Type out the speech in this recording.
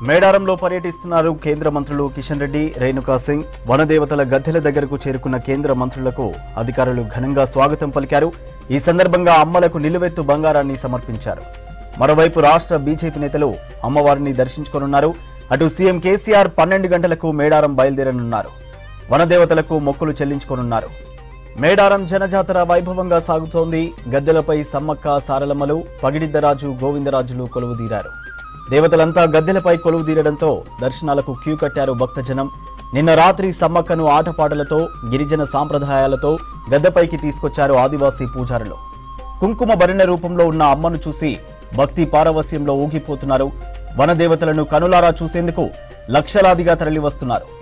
మేడారంలో పర్యటిస్తున్నారు కేంద్ర మంత్రులు కిషన్ రెడ్డి రేణుకా సింగ్ వనదేవతల గద్దెల దగ్గరకు చేరుకున్న కేంద్ర మంత్రులకు అధికారులు ఘనంగా స్వాగతం పలికారు ఈ సందర్భంగా అమ్మలకు నిలువెత్తు బంగారాన్ని సమర్పించారు మరోవైపు రాష్ట్ర బీజేపీ నేతలు అమ్మవారిని దర్శించుకోనున్నారు అటు సీఎం కేసీఆర్ పన్నెండు గంటలకు మేడారం బయలుదేరనున్నారు వనదేవతలకు మొక్కులు చెల్లించుకోనున్నారు మేడారం జనజాతర వైభవంగా సాగుతోంది గద్దెలపై సమ్మక్క సారలమ్మలు పగిడిద్దరాజు గోవిందరాజులు కొలువుదీరారు దేవతలంతా గద్దెలపై కొలువుదీరడంతో దర్శనాలకు క్యూ కట్టారు భక్తజనం నిన్న రాత్రి సమ్మక్కను ఆటపాటలతో గిరిజన సాంప్రదాయాలతో గద్దెపైకి తీసుకొచ్చారు ఆదివాసీ పూజారులు కుంకుమ భరిణ రూపంలో ఉన్న అమ్మను చూసి భక్తి పారవస్యంలో ఊగిపోతున్నారు వనదేవతలను కనులారా చూసేందుకు లక్షలాదిగా తరలివస్తున్నారు